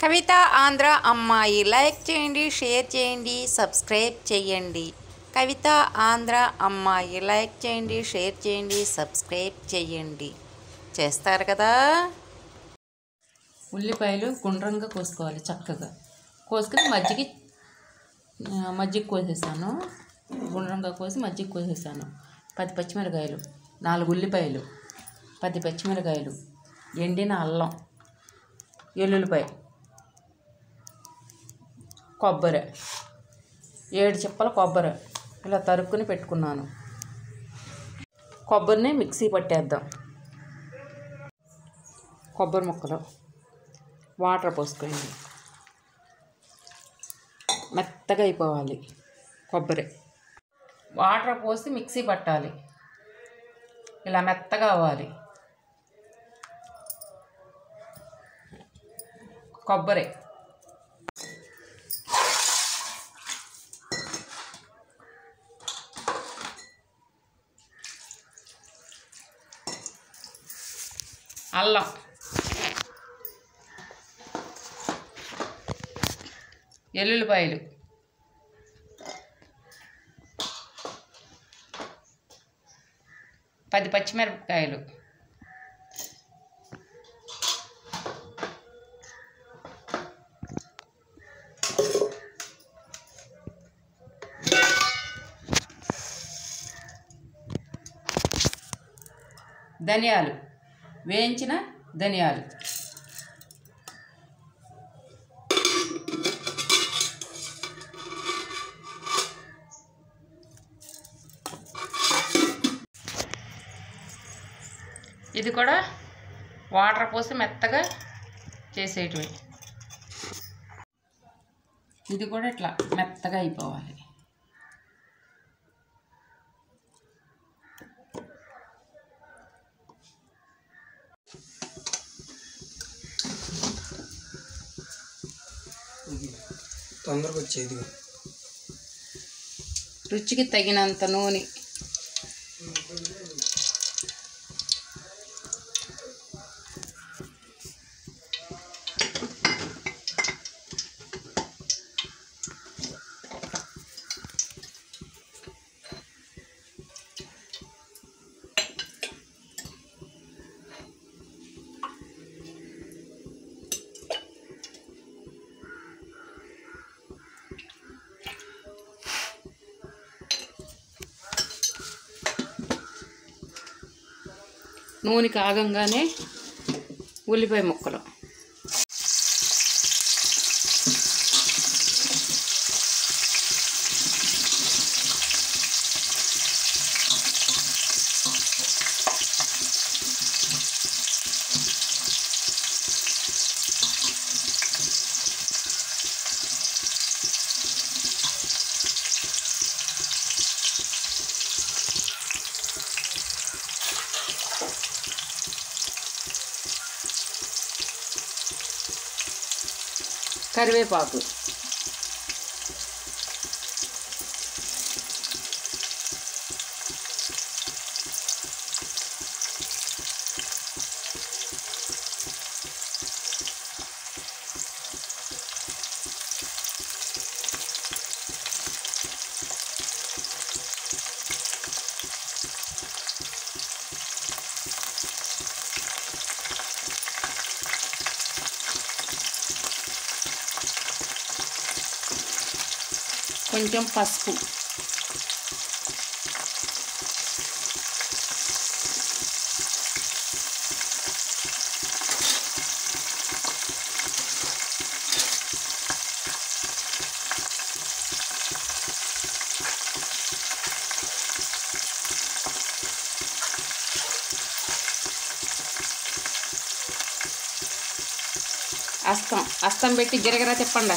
కవిత ఆంధ్ర అమ్మాయి లైక్ చేయండి షేర్ చేయండి సబ్స్క్రైబ్ చేయండి కవిత ఆంధ్ర అమ్మాయి లైక్ చేయండి షేర్ చేయండి సబ్స్క్రైబ్ చేయండి చేస్తారు కదా ఉల్లిపాయలు గుండ్రంగా కోసుకోవాలి చక్కగా కోసుకుని మజ్జిగ ఆ, మజ్జిగ కోసేసాను గుండ్రంగా కోసి మజ్జిగ కోసేసాను పది పచ్చిమిరకాయలు నాలుగు ఉల్లిపాయలు పది పచ్చిమిరకాయలు ఎండిన అల్లం ఎల్లుల్లిపాయ కొబ్బరి ఏడు చిప్పల కొబ్బరి ఇలా తరుక్కుని పెట్టుకున్నాను కొబ్బరిని మిక్సీ పట్టేద్దాం కొబ్బరి ముక్కలు వాటర్ పోసుకోండి మెత్తగా అయిపోవాలి కొబ్బరి వాటర్ పోసి మిక్సీ పట్టాలి ఇలా మెత్తగా అవ్వాలి కొబ్బరి అల్లం ఎల్లుల్లిపాయలు పది పచ్చిమిరపకాయలు ధనియాలు వేయించిన ధనియాలు ఇది కూడా వాటర్ పోసి మెత్తగా చేసేటివి ఇది కూడా ఇట్లా మెత్తగా అయిపోవాలి తొందరగా వచ్చేది రుచికి తగినంత నూనె నూనె కాగంగానే ఉల్లిపాయ ముక్కలు కరివేపాకు కొంచెం పసుపు అస్తం అస్తం పెట్టి గిరగిర తిప్పండి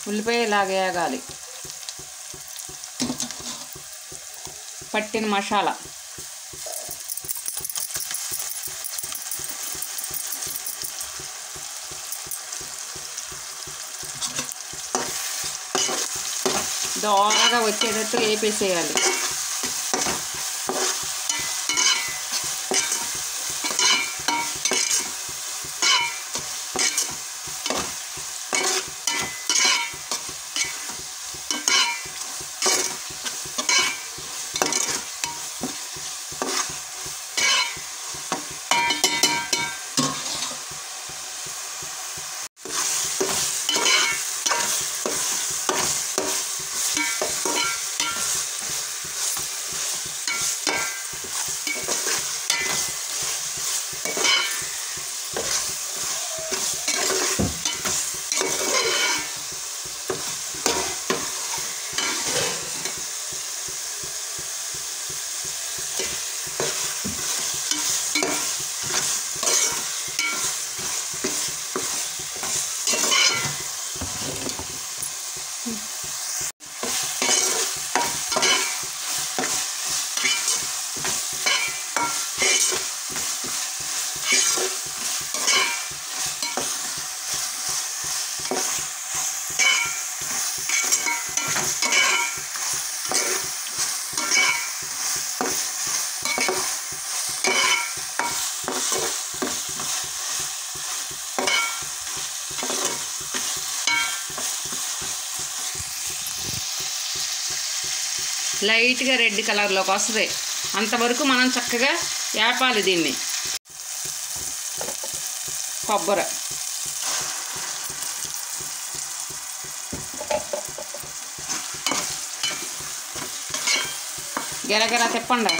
ఉల్లిపాయ ఇలాగ వేగాలి పట్టిన మసాలా దోరగా వచ్చేటట్టు వేపేసేయాలి లైట్గా రెడ్ కలర్లోకి వస్తుంది అంతవరకు మనం చక్కగా వేపాలి దీన్ని కొబ్బరి గెరగెర తిప్పండి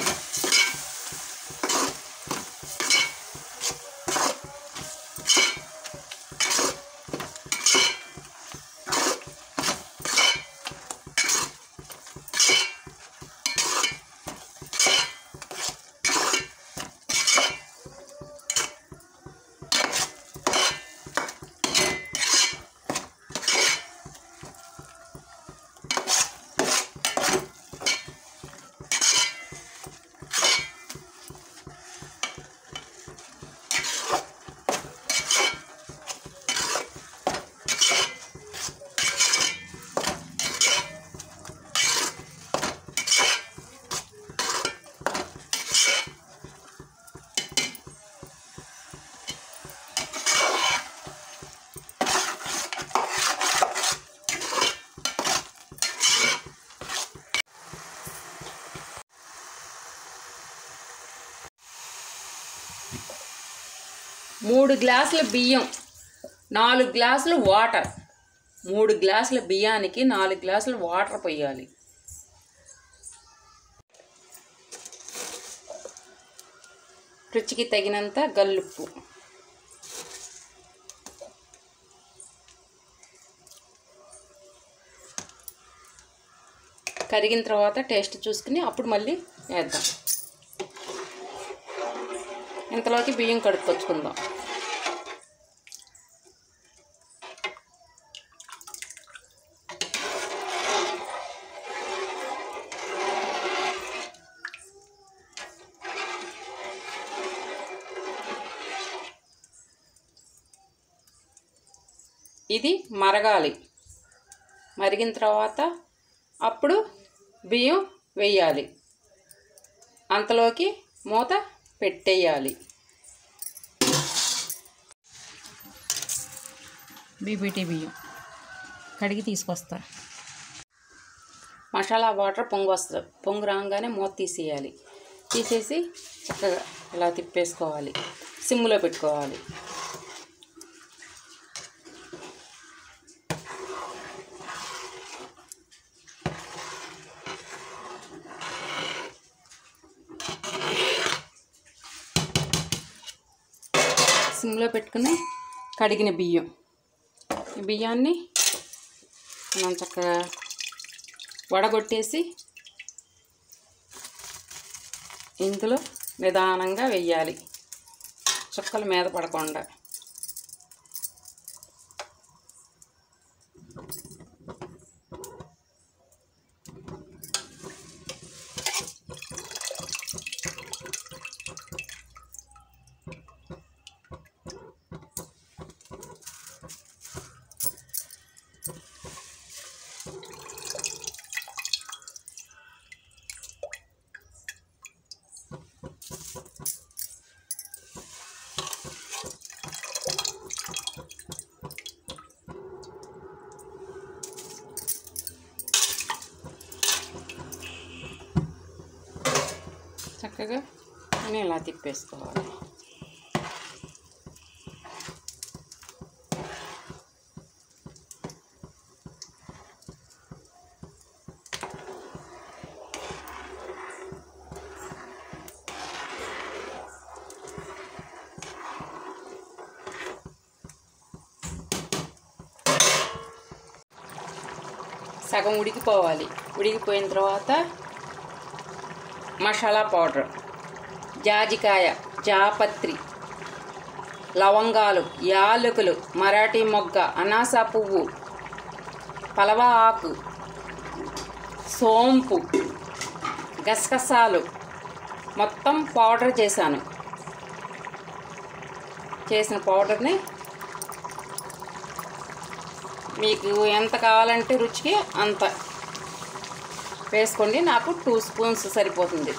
మూడు గ్లాసుల బియ్యం నాలుగు గ్లాసులు వాటర్ మూడు గ్లాసుల బియ్యానికి నాలుగు గ్లాసులు వాటర్ పోయాలి రుచికి తగినంత గల్లుప్పు కరిగిన తర్వాత టేస్ట్ చూసుకుని అప్పుడు మళ్ళీ వేద్దాం ఇంతలోకి బియ్యం కడుక్కొచ్చుకుందాం ఇది మరగాలి మరిగిన తర్వాత అప్పుడు బియ్యం వేయాలి అంతలోకి మూత పెట్టేయాలి బీబీటీ బియ్యం కడిగి తీసుకొస్తా మసాలా వాటర్ పొంగు వస్తుంది పొంగు రాగానే మూత తీసేయాలి తీసేసి చక్కగా ఇలా తిప్పేసుకోవాలి సిమ్లో పెట్టుకోవాలి సిమ్లో పెట్టుకుని కడిగిన బియ్యం ఈ బియ్యాన్ని మనం చక్కగా వడగొట్టేసి ఇందులో నిదానంగా వెయ్యాలి చుక్కల మీద పడకుండా చక్కగా నేను ఇలా తిప్పేసుకోవాలి సగం ఉడికిపోవాలి ఉడికిపోయిన తర్వాత మసాలా పౌడర్ జాజికాయ జాపత్రి లవంగాలు యాలకులు మరాఠీ మొగ్గ అనాస పువ్వు పలవ ఆకు సోంపు గసగసాలు మొత్తం పౌడర్ చేశాను చేసిన పౌడర్ని మీకు ఎంత కావాలంటే రుచికి అంత వేసుకోండి నాకు టూ స్పూన్స్ సరిపోతుంది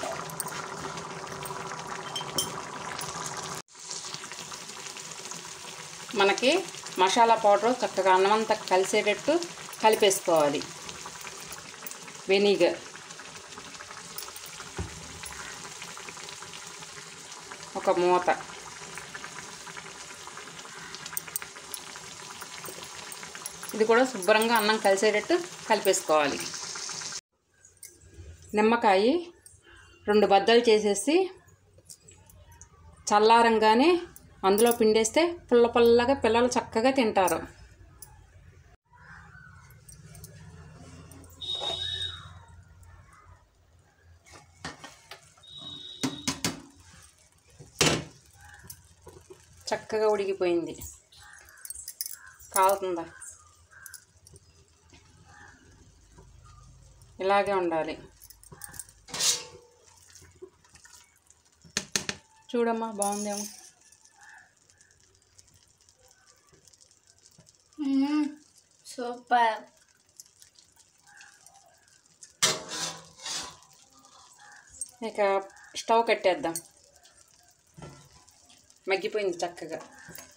మనకి మసాలా పౌడర్ చక్కగా అన్నమంతా కలిసేటట్టు కలిపేసుకోవాలి వెనిగర్ ఒక మూత ఇది కూడా శుభ్రంగా అన్నం కలిసేటట్టు కలిపేసుకోవాలి నిమ్మకాయ రెండు బద్దలు చేసేసి చల్లారంగానే అందులో పిండేస్తే పుల్ల పుల్లగా పిల్లలు చక్కగా తింటారు చక్కగా ఉడికిపోయింది కాలుతుందా ఇలాగే ఉండాలి చూడమ్మా బాగుందేమో సూపర్ ఇక స్టవ్ కట్టేద్దాం మగ్గిపోయింది చక్కగా